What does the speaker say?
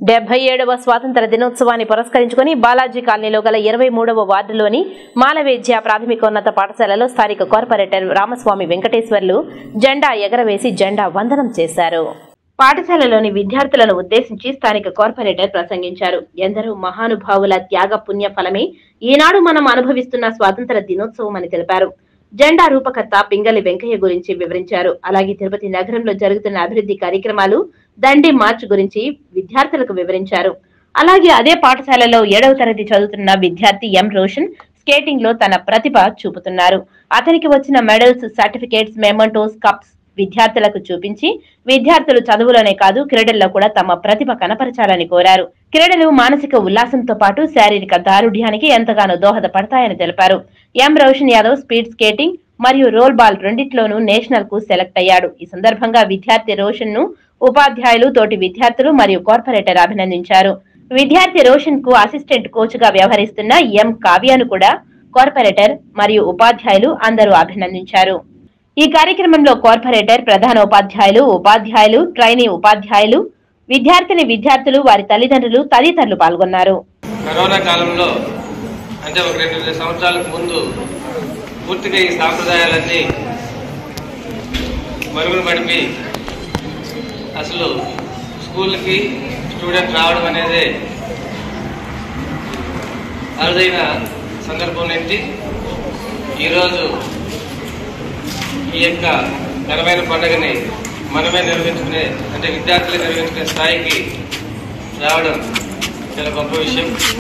డెబ్బై ఏడవ స్వాతంత్ర దినోత్సవాన్ని పురస్కరించుకుని బాలాజీ కాలనీలో గల ఇరవై మూడవ వార్డులోని మాలవేద్య ప్రాథమికోన్నత పాఠశాలలో స్థానిక కార్పొరేటర్ రామస్వామి వెంకటేశ్వర్లు జెండా ఎగరవేసి జెండా వందనం చేశారు పాఠశాలలోని విద్యార్థులను ఉద్దేశించి స్థానిక కార్పొరేటర్ ప్రసంగించారు ఎందరో మహానుభావుల త్యాగ పుణ్య ఫలమే ఈనాడు మనం అనుభవిస్తున్న స్వాతంత్ర దినోత్సవం అని తెలిపారు జెండా రూపకర్త పింగళి వెంకయ్య గురించి వివరించారు అలాగే తిరుపతి నగరంలో జరుగుతున్న అభివృద్ధి కార్యక్రమాలు దండి మార్చ్ గురించి విద్యార్థులకు వివరించారు అలాగే అదే పాఠశాలలో ఏడవ తరగతి చదువుతున్న విద్యార్థి ఎం రోషన్ స్కేటింగ్ లో తన ప్రతిభ చూపుతున్నారు అతనికి వచ్చిన మెడల్స్ సర్టిఫికేట్స్ మెమంటోస్ కప్స్ విద్యార్థులకు చూపించి విద్యార్థులు చదువులోనే కాదు క్రీడల్లో కూడా తమ ప్రతిభ కనపరచాలని కోరారు క్రీడలు మానసిక ఉల్లాసంతో పాటు శారీరక దారుఢ్యానికి ఎంతగానో దోహదపడతాయని తెలిపారు M Roshan Yadav speed skating మరియు రోల్ బాల్ రెండిట్లోనూ నేషనల్ కు సెలెక్ట్ అయ్యాడు ఈ సందర్భంగా విద్యార్థి రోషన్ ను ఉపాధ్యాయులు తోటి విద్యార్థులు మరియు కార్పొరేటర్ అభినందించారు విద్యార్థి రోషన్ కు అసిస్టెంట్ కోచ్ గా వ్యవహరిస్తున్న ఎం కావ్యను కూడా కార్పొరేటర్ మరియు ఉపాధ్యాయులు అందరూ అభినందించారు ఈ కార్యక్రమంలో కార్పొరేటర్ ప్రధాన ఉపాధ్యాయులు ఉపాధ్యాయులు ట్రైనీ ఉపాధ్యాయులు విద్యార్థిని విద్యార్థులు వారి తల్లిదండ్రులు తదితరులు పాల్గొన్నారు కరోనా కాలంలో అంటే ఒక రెండు రెండు సంవత్సరాలకు ముందు పూర్తిగా ఈ సాంప్రదాయాలన్నీ మరుగున పడిపి అసలు స్కూల్కి స్టూడెంట్ రావడం అనేది అరుదైన సందర్భం నుంచి ఈరోజు ఈ యొక్క ఘనమైన పండుగని మనమే నిర్వహించుకునే అంటే విద్యార్థులు నిర్వహించుకునే స్థాయికి రావడం చాలా గొప్ప విషయం